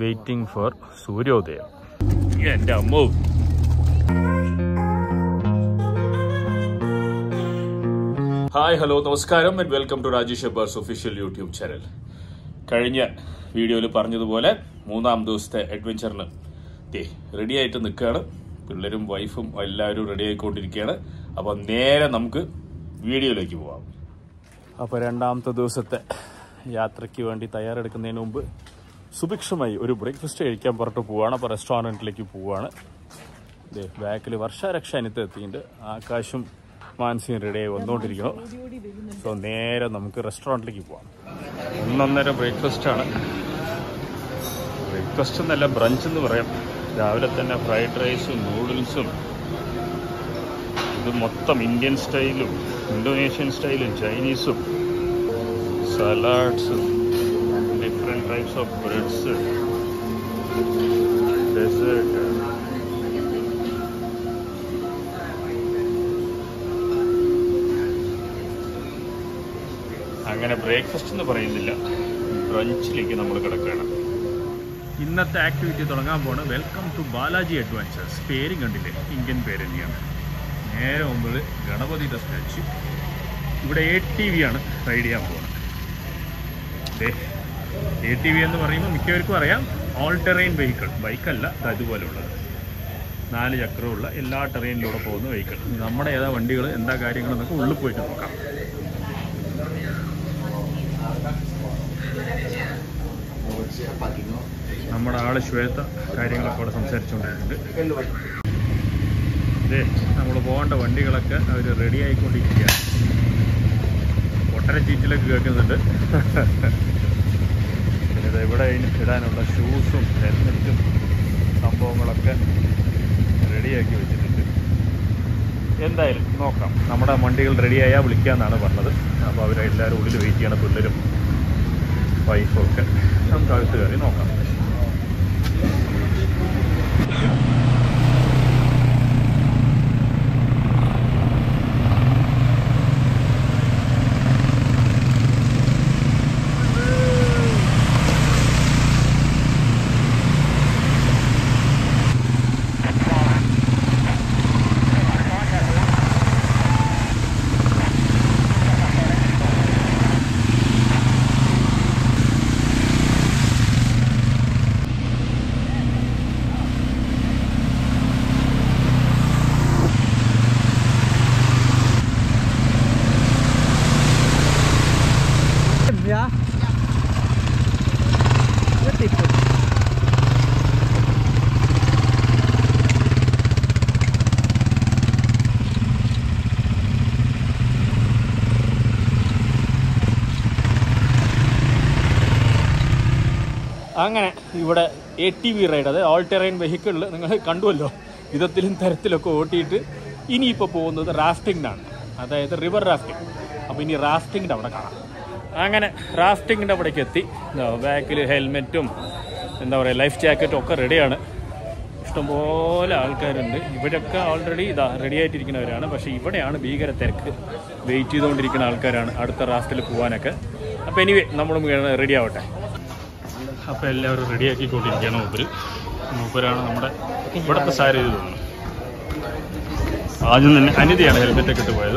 Waiting for സൂര്യോദയം എൻ്റെ അമ്മോ ഹായ് ഹലോ നമസ്കാരം and welcome to Rajesh Abbas official YouTube channel കഴിഞ്ഞ വീഡിയോയിൽ പറഞ്ഞതുപോലെ മൂന്നാം ദിവസത്തെ അഡ്വഞ്ചറിന് ദേ റെഡി ആയിട്ട് നിൽക്കുകയാണ് പിള്ളേരും വൈഫും എല്ലാവരും റെഡി ആയിക്കൊണ്ടിരിക്കുകയാണ് അപ്പോൾ നേരെ നമുക്ക് വീഡിയോയിലേക്ക് പോവാം അപ്പോൾ രണ്ടാമത്തെ ദിവസത്തെ യാത്രയ്ക്ക് വേണ്ടി തയ്യാറെടുക്കുന്നതിന് മുമ്പ് സുഭിക്ഷമായി ഒരു ബ്രേക്ക്ഫാസ്റ്റ് കഴിക്കാൻ പുറത്ത് പോവാണ് അപ്പോൾ റെസ്റ്റോറൻറ്റിലേക്ക് പോവാണ് ദേ ബാക്കിൽ വർഷാരക്ഷ അനിത്ത് എത്തിയിട്ടുണ്ട് ആകാശും മാനസികം റെഡിയായി വന്നുകൊണ്ടിരിക്കുന്നു സോ നേരെ നമുക്ക് റെസ്റ്റോറൻറ്റിലേക്ക് പോവാം ഒന്നൊന്നര ബ്രേക്ക്ഫാസ്റ്റ് ആണ് ബ്രേക്ക്ഫാസ്റ്റ് എന്നല്ല ബ്രഞ്ച് എന്ന് പറയാം രാവിലെ തന്നെ ഫ്രൈഡ് റൈസും നൂഡിൽസും ഇത് മൊത്തം ഇന്ത്യൻ സ്റ്റൈലും ഇന്തോനേഷ്യൻ സ്റ്റൈലും ചൈനീസും സലാഡ്സും different types of breads dessert അങ്ങനെ ബ്രേക്ക്ഫാസ്റ്റ് എന്ന് പറയുന്നില്ല ബ്രഞ്ചിലേക്ക് നമ്മൾ കിടക്കുകയാണ് ഇന്നത്തെ ആക്ടിവിറ്റി തുടങ്ങാൻ പോണ് വെൽക്കം ടു ബാലാജി അഡ്വഞ്ചേഴ്സ് പേരും കണ്ടില്ലേ ഇന്ത്യൻ പേര് തന്നെയാണ് നേരെ മുമ്പിൽ ഗണപതിയുടെ സ്റ്റാച്ചു ഇവിടെ എ ടി വി ആണ് റൈഡ് ചെയ്യാൻ പോകുന്നത് എ ടി വി എന്ന് പറയുമ്പോൾ മിക്കവർക്കും അറിയാം ഓൾ ടെറൈൻ വെഹിക്കിൾ ബൈക്കല്ല അതുപോലുള്ളത് നാല് ചക്രമുള്ള എല്ലാ ടെറൈനിലൂടെ പോകുന്ന വെഹിക്കിൾ നമ്മുടെ ഏതാ വണ്ടികൾ എന്താ കാര്യങ്ങൾ എന്നൊക്കെ ഉള്ളിൽ പോയിട്ട് നോക്കാം നമ്മുടെ ആള് ശ്വേത കാര്യങ്ങളൊക്കെ അവിടെ സംസാരിച്ചുകൊണ്ടിരിക്കുന്നുണ്ട് ഇതേ നമ്മൾ പോകേണ്ട വണ്ടികളൊക്കെ അവർ റെഡി ആയിക്കൊണ്ടിരിക്കുകയാണ് ഒട്ടര ചീറ്റിലൊക്കെ കേൾക്കുന്നുണ്ട് പിന്നെ ഇത് ഇവിടെ ഇനി ഇടാനുള്ള ഷൂസും ഹെൽമെറ്റും സംഭവങ്ങളൊക്കെ റെഡിയാക്കി വെച്ചിട്ടുണ്ട് എന്തായാലും നോക്കാം നമ്മുടെ വണ്ടികൾ റെഡിയായാൽ വിളിക്കാമെന്നാണ് പറഞ്ഞത് അപ്പോൾ അവരെല്ലാവരും ഉള്ളിൽ വെയിറ്റ് ചെയ്യണം പിള്ളേരും വൈഫും ഒക്കെ നമുക്ക് അകത്ത് കയറി നോക്കാം Ja. Rất tuyệt vời. അങ്ങനെ ഇവിടെ എ ടി വി റൈഡ് അതായത് ഓൾ ടെറൈൻ വെഹിക്കിളിൽ നിങ്ങൾ കണ്ടുവല്ലോ വിധത്തിലും തരത്തിലൊക്കെ ഓട്ടിയിട്ട് ഇനിയിപ്പോൾ പോകുന്നത് റാഫ്റ്റിങ്ങിനാണ് അതായത് റിവർ റാഫ്റ്റിംഗ് അപ്പോൾ ഇനി റാഫ്റ്റിങ്ങിൻ്റെ അവിടെ കാണാം അങ്ങനെ റാഫ്റ്റിങ്ങിൻ്റെ അവിടേക്ക് എത്തി ബാക്കിൽ ഹെൽമെറ്റും എന്താ പറയുക ലൈഫ് ജാക്കറ്റും ഒക്കെ റെഡിയാണ് ഇഷ്ടംപോലെ ആൾക്കാരുണ്ട് ഇവരൊക്കെ ഓൾറെഡി ഇതാ റെഡി ആയിട്ടിരിക്കുന്നവരാണ് പക്ഷേ ഇവിടെയാണ് ഭീകര തിരക്ക് വെയിറ്റ് ചെയ്തുകൊണ്ടിരിക്കുന്ന ആൾക്കാരാണ് അടുത്ത റാഫ്റ്റിൽ പോകാനൊക്കെ അപ്പോൾ എനിവേ നമ്മളും റെഡി ആവട്ടെ അപ്പോൾ എല്ലാവരും റെഡിയാക്കിക്കൊണ്ടിരിക്കുകയാണ് മൂപ്പര് മൂപ്പരാണ് നമ്മുടെ ഇവിടുത്തെ സാരി ഇത് തോന്നുന്നു ആദ്യം തന്നെ അനിതയാണ് ഹെൽമെറ്റ് ഒക്കെ ഇട്ട് പോയത്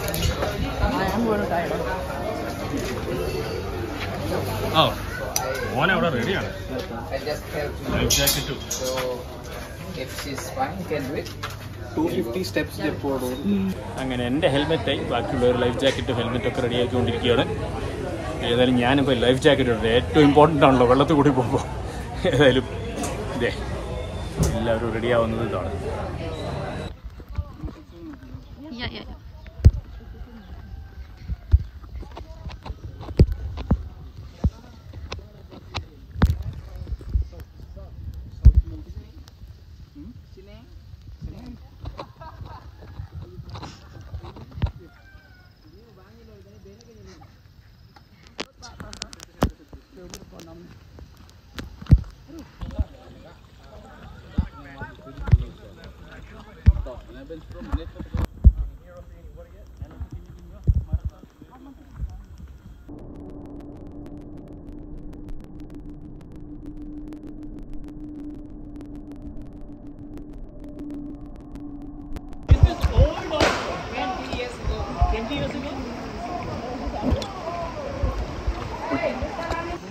ആ മോനെ അവിടെ റെഡിയാണ് I just help you. Life ജാക്കറ്റും So if she's fine, you can do it. 250 steps they poured over. അങ്ങനെ എൻ്റെ ഹെൽമെറ്റായി ബാക്കിയുള്ളവർ ലൈഫ് ജാക്കറ്റും ഹെൽമെറ്റും ഒക്കെ റെഡി ആക്കിക്കൊണ്ടിരിക്കുകയാണ് ഏതായാലും ഞാനിപ്പോൾ ലൈഫ് ജാക്കറ്റ് ഇടുന്നത് ഏറ്റവും ഇമ്പോർട്ടൻ്റ് ആണല്ലോ വെള്ളത്തിൽ കൂടി പോകുമ്പോൾ ഏതായാലും ഇതേ എല്ലാവരും റെഡി ആവുന്നത് ഇതാണ് Ja, ja, ja.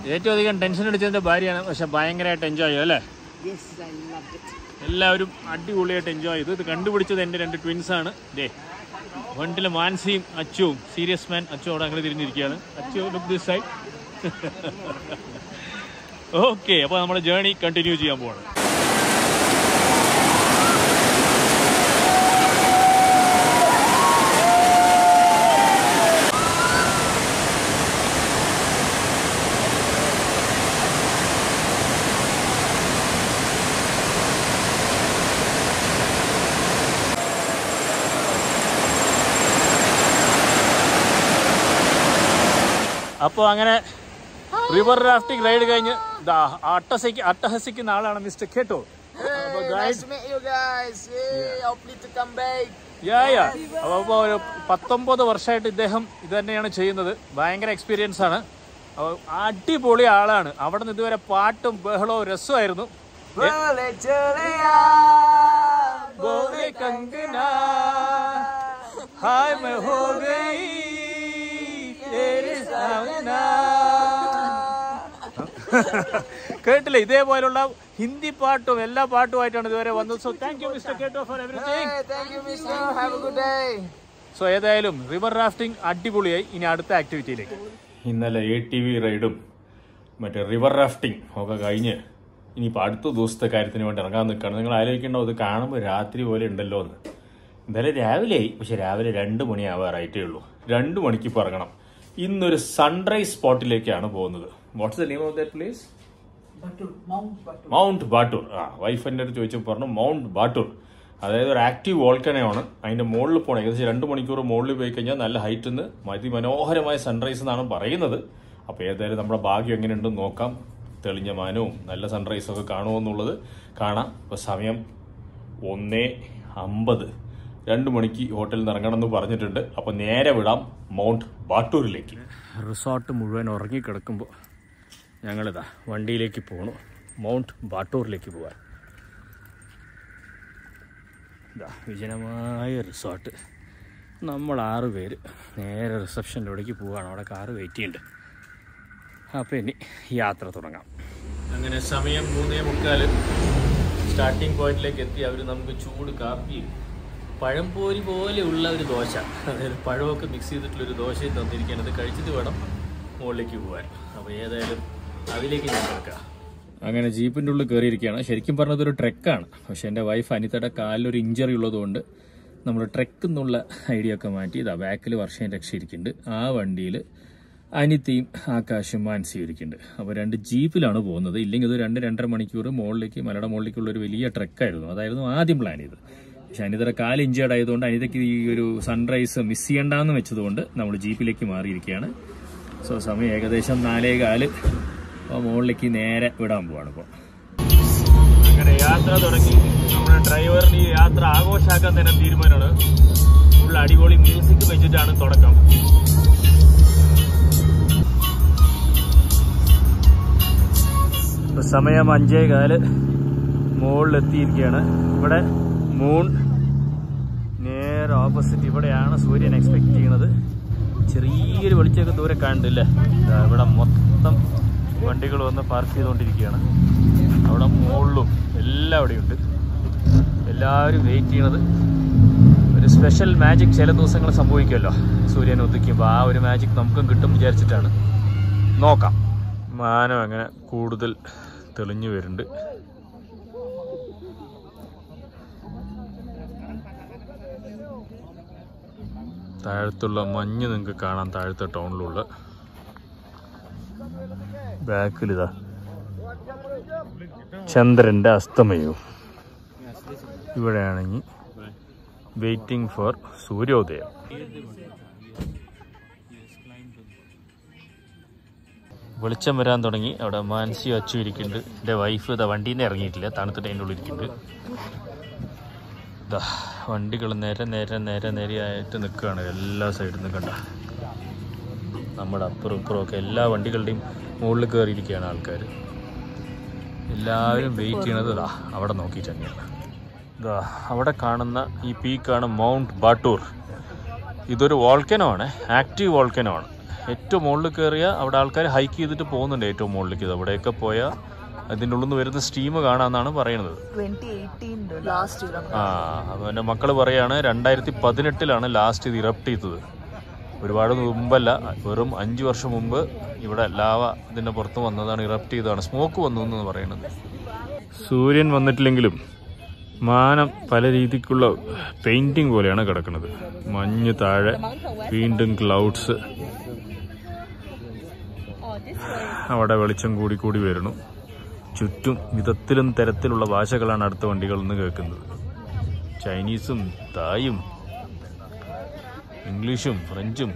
ഏറ്റവും അധികം ടെൻഷൻ അടിച്ചതിന്റെ ഭാര്യയാണ് പക്ഷെ ഭയങ്കരമായിട്ട് എൻജോയ് ചെയ്യും അല്ലേ എല്ലാവരും അടിപൊളിയായിട്ട് എൻജോയ് ചെയ്തു ഇത് കണ്ടുപിടിച്ചത് എൻ്റെ രണ്ട് ട്വിൻസ് ആണ് ദേ വണ്ടിലെ മാൻസിയും അച്ചുവും സീരിയസ് മാൻ അച്ചു അവിടെ അങ്ങനെ തിരിഞ്ഞിരിക്കുകയാണ് Achu look this side okay അപ്പോൾ നമ്മുടെ ജേണി കണ്ടിന്യൂ ചെയ്യാൻ പോവാണ് അപ്പോൾ അങ്ങനെ റിവർ റാഫ്റ്റിംഗ് റൈഡ് കഴിഞ്ഞ് ദാ അട്ടഹസിക്ക് അട്ടഹസിക്കുന്ന ആളാണ് മിസ്റ്റർ കേട്ടോ അപ്പൊ guys- to meet you guys. Hey, hopefully to come back. യാ യാ അപ്പോൾ ഇപ്പോൾ ഒരു പത്തൊമ്പത് വർഷമായിട്ട് ഇദ്ദേഹം ഇത് തന്നെയാണ് ചെയ്യുന്നത് ഭയങ്കര എക്സ്പീരിയൻസ് ആണ് അപ്പോൾ അടിപൊളി ആളാണ് അവിടെ നിന്ന് ഇതുവരെ പാട്ടും ബഹളവും രസമായിരുന്നു Bole chalaya, बोले कंगना हाय मैं हो गई तेरे सामना കേട്ടില്ല ഇതേപോലുള്ള ഹിന്ദി പാട്ടും എല്ലാ പാട്ടുമായിട്ടാണ് ഇതുവരെ വന്നത് സോ താങ്ക് യു മിസ്റ്റർ കേട്ടോ for everything Hey, thank you, mister. Have a good day. So ഏതായാലും റിവർ റാഫ്റ്റിംഗ് അടിപൊളിയായി ഇനി അടുത്ത ആക്ടിവിറ്റിയിലേക്ക് ഇന്നലെ എ ടി വി റൈഡും മറ്റേ റിവർ റാഫ്റ്റിംഗ് ഒക്കെ കഴിഞ്ഞ് ഇനിയിപ്പോൾ അടുത്ത ദിവസത്തെ കാര്യത്തിന് വേണ്ടി ഇറങ്ങാൻ നിൽക്കുകയാണ് നിങ്ങൾ ആലോചിക്കേണ്ടോ ഇത് കാണുമ്പോൾ രാത്രി പോലെ ഉണ്ടല്ലോ എന്ന് എന്തായാലും രാവിലെയായി പക്ഷെ രാവിലെ രണ്ട് മണിയാവാറായിട്ടേ ഉള്ളൂ രണ്ട് മണിക്ക് ഇപ്പോൾ ഇറങ്ങണം ഇന്നൊരു സൺറൈസ് സ്പോട്ടിലേക്കാണ് പോകുന്നത് what's the name of that place Mount Batur ആ വൈഫ് എൻ്റെ അടുത്ത് ചോദിച്ചപ്പോൾ പറഞ്ഞു മൗണ്ട് ബാട്ടൂർ അതായത് ഒരു ആക്റ്റീവ് വോൾക്കനയാണ് അതിന്റെ മുകളിൽ പോകണം ഏകദേശം രണ്ട് മണിക്കൂർ മുകളിൽ പോയി കഴിഞ്ഞാൽ നല്ല ഹൈറ്റിൽ നിന്ന് അതിമനോഹരമായ സൺറൈസ് എന്നാണ് പറയുന്നത് അപ്പോൾ ഏതായാലും നമ്മുടെ ഭാഗ്യം എങ്ങനെയുണ്ടെന്ന് നോക്കാം തെളിഞ്ഞ മാനവും നല്ല സൺറൈസും ഒക്കെ കാണുമെന്നുള്ളത് കാണാം ഇപ്പോൾ സമയം ഒന്നേ അമ്പത് രണ്ട് മണിക്ക് ഹോട്ടലിൽ നിന്ന് ഇറങ്ങണം എന്ന് പറഞ്ഞിട്ടുണ്ട് അപ്പോൾ നേരെ വിടാം മൗണ്ട് ബാട്ടൂരിലേക്ക് റിസോർട്ട് മുഴുവൻ ഉറങ്ങിക്കിടക്കുമ്പോൾ ഞങ്ങളിതാ വണ്ടിയിലേക്ക് പോകണു മൗണ്ട് ബാട്ടൂറിലേക്ക് പോകാൻ ഇതാ വിജനമായ റിസോർട്ട് നമ്മൾ ആറ് പേര് നേരെ റിസപ്ഷനിലൂടേക്ക് പോവുകയാണ് അവിടെ കാറ് വെയിറ്റ് ചെയ്യുന്നുണ്ട് അപ്പോൾ ഇനി യാത്ര തുടങ്ങാം അങ്ങനെ സമയം മൂന്നേ മുക്കാല് സ്റ്റാർട്ടിംഗ് പോയിന്റിലേക്ക് എത്തി അവർ നമുക്ക് ചൂട് കാപ്പിയും പഴംപോരി പോലെയുള്ള ഒരു ദോശ അതായത് പഴമൊക്കെ മിക്സ് ചെയ്തിട്ടുള്ള ഒരു ദോശയും തന്നിരിക്കുകയാണ് ഇത് കഴിച്ചിട്ട് വേണം മുകളിലേക്ക് പോകാൻ അപ്പോൾ ഏതായാലും അതിലേക്ക് ഞാൻ കിടക്കാം അങ്ങനെ ജീപ്പിൻ്റെ ഉള്ളിൽ കയറിയിരിക്കുകയാണ് ശരിക്കും പറഞ്ഞത് ഒരു ട്രെക്കാണ് പക്ഷെ എൻ്റെ വൈഫ് അനിതയുടെ കാലിലൊരു ഇഞ്ചറി ഉള്ളതുകൊണ്ട് നമ്മൾ ട്രെക്ക് എന്നുള്ള ഐഡിയ ഒക്കെ മാറ്റി ഇതാ ബാക്കിൽ വർഷം രക്ഷയിരിക്കുന്നുണ്ട് ആ വണ്ടിയിൽ അനിതയും ആകാശും മാൻസിയും ഇരിക്കുന്നുണ്ട് അപ്പോൾ രണ്ട് ജീപ്പിലാണ് പോകുന്നത് ഇല്ലെങ്കിൽ ഇത് രണ്ട് രണ്ടര മണിക്കൂർ മുകളിലേക്ക് മലയുടെ മുകളിലേക്കുള്ള ഒരു വലിയ ട്രെക്കായിരുന്നു അതായിരുന്നു ആദ്യം പ്ലാൻ ചെയ്തത് പക്ഷെ അനിതയുടെ കാല് ഇഞ്ചേർഡ് ആയതുകൊണ്ട് അനിതയ്ക്ക് ഈ ഒരു സൺറൈസ് മിസ് ചെയ്യണ്ടെന്ന് വെച്ചതുകൊണ്ട് നമ്മൾ ജീപ്പിലേക്ക് മാറിയിരിക്കുകയാണ് സോ സമയം ഏകദേശം നാലേ കാല് അപ്പോൾ മുകളിലേക്ക് നേരെ വിടാൻ പോവാണ് ഇപ്പോൾ അങ്ങനെ യാത്ര തുടങ്ങി നമ്മുടെ ഡ്രൈവറിന് ഈ യാത്ര ആഘോഷാക്കാൻ തന്നെ തീരുമാനമാണ് ഫുൾ അടിപൊളി മ്യൂസിക് വെച്ചിട്ടാണ് തുടക്കം ഇപ്പൊ സമയം അഞ്ചേ കാല് മുകളിലെത്തിയിരിക്കുകയാണ് ഇവിടെ മൂൺ നേരെ ഓപ്പോസിറ്റ് ഇവിടെയാണ് സൂര്യൻ എക്സ്പെക്ട് ചെയ്യുന്നത് ചെറിയൊരു വെളിച്ചമൊക്കെ ദൂരെ കാണുന്നില്ലേ ദാ ഇവിടെ മൊത്തം വണ്ടികൾ വന്ന് പാർക്ക് ചെയ്തുകൊണ്ടിരിക്കുകയാണ് അവിടെ മുകളിലും എല്ലാം അവിടെയുണ്ട് എല്ലാവരും വെയിറ്റ് ചെയ്യണത് ഒരു സ്പെഷ്യൽ മാജിക് ചില ദിവസങ്ങൾ സംഭവിക്കുമല്ലോ സൂര്യൻ ഉദിക്കുമ്പോൾ ആ ഒരു മാജിക് നമുക്കും കിട്ടും വിചാരിച്ചിട്ടാണ് നോക്കാം മാനം അങ്ങനെ കൂടുതൽ തെളിഞ്ഞു വരുന്നുണ്ട് താഴത്തുള്ള മഞ്ഞ് നിങ്ങൾക്ക് കാണാം താഴത്തെ ടൗണിലുള്ള ബാക്കിലിതാ ചന്ദ്രന്റെ അസ്തമയവും ഇവിടെയാണെങ്കിൽ വെയിറ്റിംഗ് ഫോർ സൂര്യോദയം വെളിച്ചം വരാൻ തുടങ്ങി അവിടെ മാനസി അച്ചു ഇരിക്കുന്നുണ്ട് എൻ്റെ വൈഫ് ഇതാ വണ്ടിയിൽ നിന്ന് ഇറങ്ങിയിട്ടില്ല തണുത്തിട്ട് അതിൻ്റെ ഉള്ളിൽ ഇരിക്കുന്നുണ്ട് ഇതാ വണ്ടികൾ നേരെ നേരെ നേരെ നേരെയായിട്ട് നിൽക്കുകയാണ് എല്ലാ സൈഡിൽ നിന്ന് കണ്ട നമ്മുടെ അപ്പുറം ഇപ്പുറം ഒക്കെ എല്ലാ വണ്ടികളുടെയും മുകളിൽ കയറിയിരിക്കുകയാണ് ആൾക്കാർ എല്ലാവരും വെയിറ്റ് ചെയ്യണത് ഇതാ അവിടെ നോക്കിയിട്ട് തന്നെയാണ് ഇതാ അവിടെ കാണുന്ന ഈ പീക്കാണ് മൗണ്ട് ബാട്ടൂർ ഇതൊരു വോൾക്കനോ ആണ് ആക്റ്റീവ് വോൾക്കനോ ആണ് ഏറ്റവും മുകളിൽ കയറിയ അവിടെ ആൾക്കാർ ഹൈക്ക് ചെയ്തിട്ട് പോകുന്നുണ്ട് ഏറ്റവും മുകളിലേക്ക് ഇത് അവിടെയൊക്കെ പോയാൽ അതിൻ്റെ ഉള്ളിൽ നിന്ന് വരുന്ന സ്റ്റീം കാണാമെന്നാണ് പറയുന്നത് ട്വന്റി എയ്റ്റീൻ ലാസ്റ്റ് ആ അപ്പോൾ എൻ്റെ മക്കൾ പറയാണ് രണ്ടായിരത്തി പതിനെട്ടിലാണ് ലാസ്റ്റ് ഇത് ഇറപ്റ്റ് ചെയ്തത് ഒരുപാട് മുമ്പല്ല വെറും അഞ്ച് വർഷം മുമ്പ് ഇവിടെ ലാവ ഇതിൻ്റെ പുറത്ത് വന്നതാണ് ഇറപ്റ്റ് ചെയ്തതാണ് സ്മോക്ക് വന്നു എന്ന് പറയുന്നത് സൂര്യൻ വന്നിട്ടില്ലെങ്കിലും മാനം പല രീതിക്കുള്ള പെയിന്റിംഗ് പോലെയാണ് കിടക്കുന്നത് മഞ്ഞ് താഴെ വീണ്ടും ക്ലൗഡ്സ് അവിടെ വെളിച്ചം കൂടി കൂടി വരുന്നു ചുറ്റും വിധത്തിലും തരത്തിലുള്ള ഭാഷകളാണ് അടുത്ത വണ്ടികളിൽ നിന്ന് കേൾക്കുന്നത് ചൈനീസും തായും ഇംഗ്ലീഷും ഫ്രഞ്ചും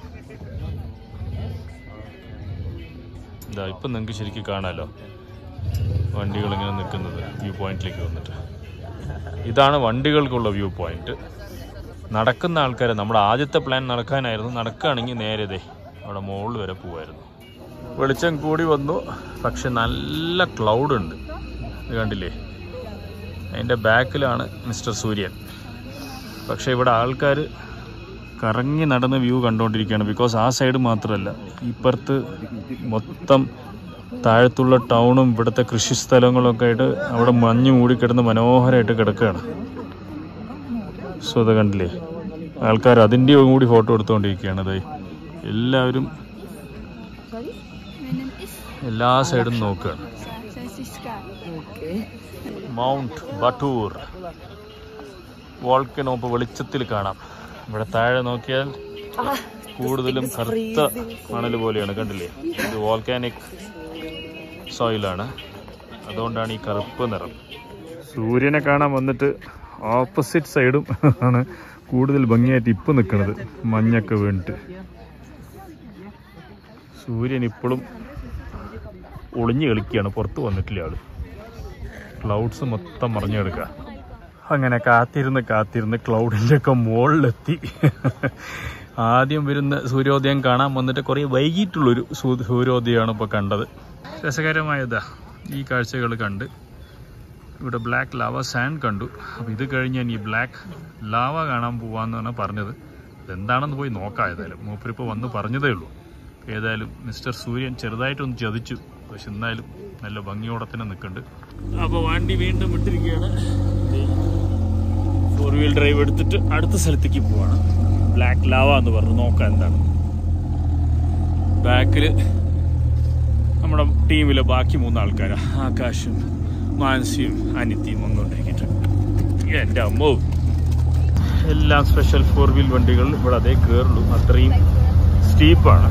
ഇതാ ഇപ്പം നിങ്ങൾക്ക് ശരിക്കും കാണാമല്ലോ വണ്ടികൾ ഇങ്ങനെ നിൽക്കുന്നത് വ്യൂ പോയിന്റിലേക്ക് വന്നിട്ട് ഇതാണ് വണ്ടികൾക്കുള്ള വ്യൂ പോയിന്റ് നടക്കുന്ന ആൾക്കാരെ നമ്മുടെ ആദ്യത്തെ പ്ലാൻ നടക്കാനായിരുന്നു നടക്കുകയാണെങ്കിൽ നേരെ ദേ അവിടെ മുകളിൽ വരെ പോവായിരുന്നു വെളിച്ചം കൂടി വന്നു പക്ഷെ നല്ല ക്ലൗഡ് ഉണ്ട് ഇത് കണ്ടില്ലേ അതിൻ്റെ ബാക്കിലാണ് മിസ്റ്റർ സൂര്യൻ പക്ഷേ ഇവിടെ ആൾക്കാർ കറങ്ങി നടന്ന് വ്യൂ കണ്ടുകൊണ്ടിരിക്കുകയാണ് ബിക്കോസ് ആ സൈഡ് മാത്രമല്ല ഇപ്പുറത്ത് മൊത്തം താഴത്തുള്ള ടൗണും ഇവിടുത്തെ കൃഷി സ്ഥലങ്ങളൊക്കെ ആയിട്ട് അവിടെ മഞ്ഞ് മൂടിക്കിടന്ന് മനോഹരമായിട്ട് കിടക്കുകയാണ് സോ അത് കണ്ടില്ലേ ആൾക്കാർ അതിൻ്റെ കൂടി ഫോട്ടോ എടുത്തുകൊണ്ടിരിക്കുകയാണ് അതായി എല്ലാവരും എല്ലാ സൈഡും നോക്കുകയാണ് മൗണ്ട് ബട്ടൂർ വോൾക്കനോ ഇപ്പോൾ വെളിച്ചത്തിൽ കാണാം ഇവിടെ താഴെ നോക്കിയാൽ കൂടുതലും കറുത്ത മണൽ പോലെയാണ് കണ്ടില്ലേ ഇത് വോൾക്കാനിക് സോയിലാണ് അതുകൊണ്ടാണ് ഈ കറുപ്പ് നിറം സൂര്യനെ കാണാൻ വന്നിട്ട് ഓപ്പോസിറ്റ് സൈഡും ആണ് കൂടുതൽ ഭംഗിയായിട്ട് ഇപ്പം നിൽക്കുന്നത് മഞ്ഞൊക്കെ വീണിട്ട് സൂര്യൻ ഇപ്പോഴും ഒളിഞ്ഞു കളിക്കുകയാണ് പുറത്ത് വന്നിട്ടില്ല ആള് ക്ലൗഡ്സ് മൊത്തം മറിഞ്ഞു കിടക്കുക അങ്ങനെ കാത്തിരുന്ന് കാത്തിരുന്ന് ക്ലൗഡിൻ്റെ ഒക്കെ മുകളിലെത്തി ആദ്യം വരുന്ന സൂര്യോദയം കാണാൻ വന്നിട്ട് കുറേ വൈകിട്ടുള്ളൊരു സൂ- സൂര്യോദയമാണ് ഇപ്പോൾ കണ്ടത് രസകരമായതാ ഈ കാഴ്ചകൾ കണ്ട് ഇവിടെ ബ്ലാക്ക് ലാവ സാൻഡ് കണ്ടു അപ്പോൾ ഇത് കഴിഞ്ഞ് ഞാൻ ഈ ബ്ലാക്ക് ലാവ കാണാൻ പോവാന്നാണ് പറഞ്ഞത് എന്താണെന്ന് പോയി നോക്കാം ഏതായാലും മൂപ്പരിപ്പോൾ വന്ന് പറഞ്ഞതേ ഉള്ളൂ ഏതായാലും മിസ്റ്റർ സൂര്യൻ ചെറുതായിട്ടൊന്ന് ചതിച്ചു പക്ഷെ എന്നാലും നല്ല ഭംഗിയോടെ തന്നെ നിൽക്കുന്നുണ്ട് അപ്പോൾ വണ്ടി വീണ്ടും വിട്ടിരിക്കുകയാണ് ഫോർ വീൽ ഡ്രൈവ് എടുത്തിട്ട് അടുത്ത സ്ഥലത്തേക്ക് പോവാണ് ബ്ലാക്ക് ലാവ എന്ന് പറഞ്ഞു നോക്കാം എന്താണ് ബാക്കിൽ നമ്മുടെ ടീമിലെ ബാക്കി മൂന്നാൾക്കാരാണ് ആകാശും മാനസിയും അനിത്യയും വന്നുകൊണ്ടിരിക്കിട്ട് എൻ്റെ അമ്മോ എല്ലാം സ്പെഷ്യൽ ഫോർ വീൽ വണ്ടികൾ ഇവിടെ അതേ കയറുള്ളൂ അത്രയും സ്റ്റീപ്പാണ്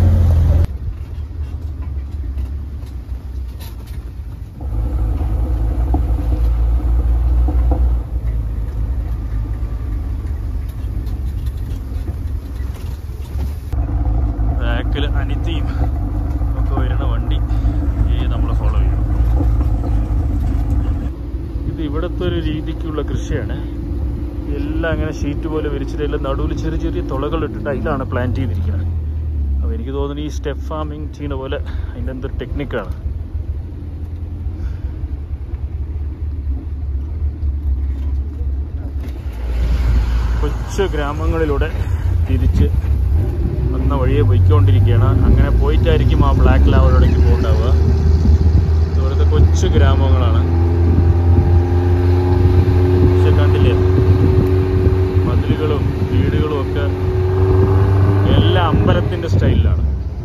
ബാക്കിൽ അനിത്യയും ഒക്കെ വരുന്ന വണ്ടി ഈ നമ്മളെ ഫോളോ ചെയ്യണം ഇത് ഇവിടുത്തെ ഒരു രീതിക്കുള്ള കൃഷിയാണ് എല്ലാം അങ്ങനെ ഷീറ്റ് പോലെ വിരിച്ചിട്ട് എല്ലാം നടുവിൽ ചെറിയ ചെറിയ തുളകൾ ഇട്ടിട്ട് അതിലാണ് പ്ലാന്റ് ചെയ്തിരിക്കുന്നത് അപ്പോൾ എനിക്ക് തോന്നുന്നു ഈ സ്റ്റെപ്പ് ഫാമിങ് ചെയ്യുന്ന പോലെ അതിൻ്റെ എന്തൊരു ടെക്നിക്കാണ് കൊച്ചു ഗ്രാമങ്ങളിലൂടെ തിരിച്ച് വന്ന വഴിയെ പോയിക്കൊണ്ടിരിക്കുകയാണ് അങ്ങനെ പോയിട്ടായിരിക്കും ആ ബ്ലാക്ക് ലാവലോടേക്ക് പോകണ്ടാവുക ഇവിടുത്തെ കൊച്ചു ഗ്രാമങ്ങളാണ് പക്ഷെ കണ്ടില്ലേ മതിലുകളും വീടുകളും ഒക്കെ എല്ലാം അമ്പലത്തിന്റെ സ്റ്റൈലിലാണ്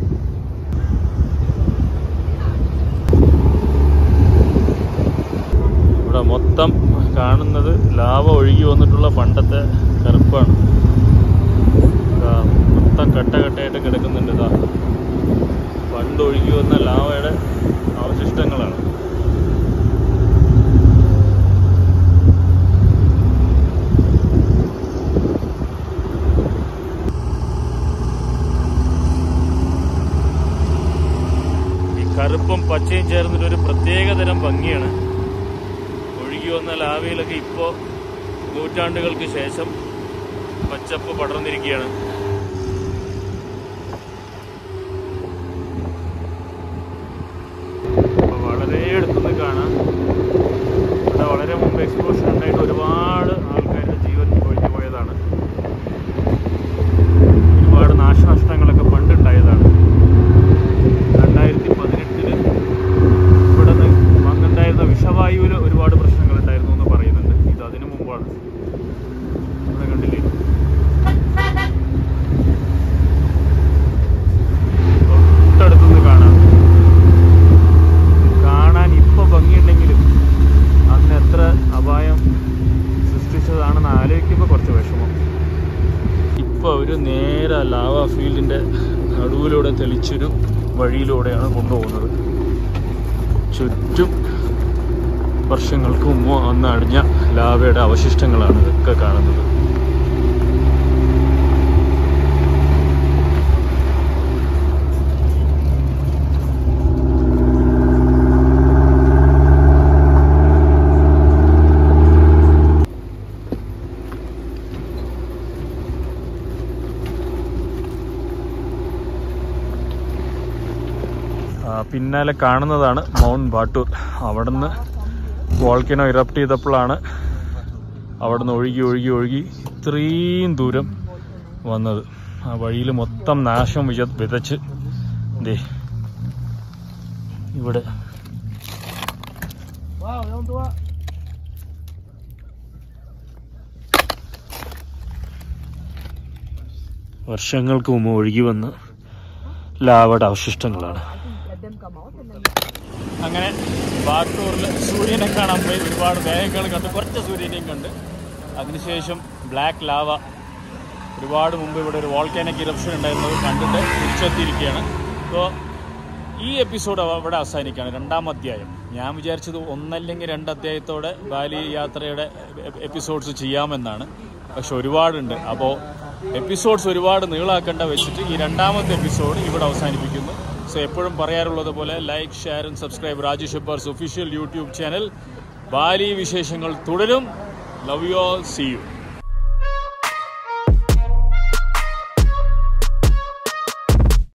ഇവിടെ മൊത്തം കാണുന്നത് ലാവ ഒഴുകി വന്നിട്ടുള്ള പണ്ടത്തെ കറുപ്പാണ് ഇതാ മൊത്തം കട്ട കട്ടയായിട്ട് കിടക്കുന്നുണ്ട് ഇതാ പണ്ട് ഒഴുകി വന്ന ലാവയുടെ അവശിഷ്ടങ്ങളാണ് ഈ കറുപ്പും പച്ചയും ചേർന്നിട്ട് ഒരു പ്രത്യേക തരം ഭംഗിയാണ് ഒഴുകി വന്ന ലാവയിലൊക്കെ ഇപ്പോൾ നൂറ്റാണ്ടുകൾക്ക് ശേഷം പച്ചപ്പ് പടർന്നിരിക്കുകയാണ് അപ്പോൾ വളരെ അടുത്തുനിന്ന് കാണാം ഇവിടെ വളരെ മുമ്പ് എക്സ്പ്ലോഷൻ ഉണ്ടായിട്ട് ഒരുപാട് ആൾക്കാരുടെ ജീവൻ ഒഴിഞ്ഞു പോയതാണ് ഒരുപാട് നാശനഷ്ടങ്ങളൊക്കെ പണ്ടുണ്ടായതാണ് ഇപ്പോൾ അവർ നേരെ ലാവ ഫീൽഡിൻ്റെ നടുവിലൂടെ തെളിച്ചൊരു വഴിയിലൂടെയാണ് കൊണ്ടുപോകുന്നത് ചുറ്റും വർഷങ്ങൾക്ക് മുമ്പ് അന്ന് അടിഞ്ഞ ലാവയുടെ അവശിഷ്ടങ്ങളാണ് ഇതൊക്കെ കാണുന്നത് ആ, പിന്നാലെ കാണുന്നതാണ് മൗണ്ട് ബാട്ടൂർ അവിടുന്ന് വോൾക്കനോ ഇറപ്റ്റ് ചെയ്തപ്പോഴാണ് അവിടുന്ന് ഒഴുകി ഒഴുകി ഒഴുകി ഇത്രയും ദൂരം വന്നത് ആ വഴിയിൽ മൊത്തം നാശം വിച വിതച്ച് ദേ ഇവിടെ വർഷങ്ങൾക്ക് മുമ്പ് ഒഴുകി വന്ന ലാവയുടെ അവശിഷ്ടങ്ങളാണ് അങ്ങനെ ബാട്ടൂറിൽ സൂര്യനെ കാണാൻ പോയി ഒരുപാട് മേഘങ്ങൾ കണ്ട് കുറച്ച് സൂര്യനെയും കണ്ട് അതിനുശേഷം ബ്ലാക്ക് ലാവ ഒരുപാട് മുമ്പ് ഇവിടെ ഒരു വോൾക്കാനിക് ഇറപ്ഷൻ ഉണ്ടായിരുന്നത് കണ്ടിട്ട് തിരിച്ചെത്തിയിരിക്കുകയാണ് അപ്പോൾ ഈ എപ്പിസോഡ് അവിടെ അവസാനിക്കുകയാണ് രണ്ടാം അധ്യായം ഞാൻ വിചാരിച്ചത് ഒന്നല്ലെങ്കിൽ രണ്ട് അധ്യായത്തോടെ ബാലി യാത്രയുടെ എപ്പിസോഡ്സ് ചെയ്യാമെന്നാണ് പക്ഷെ ഒരുപാടുണ്ട് അപ്പോൾ എപ്പിസോഡ്സ് ഒരുപാട് നീളാക്കേണ്ട വെച്ചിട്ട് ഈ രണ്ടാമത്തെ എപ്പിസോഡ് ഇവിടെ അവസാനിപ്പിക്കുന്നു സോ എപ്പോഴും പറയാറുള്ളത് പോലെ like share and subscribe Rajesh Abbas official YouTube channel Bali വിശേഷങ്ങൾ തുടരും love you all see U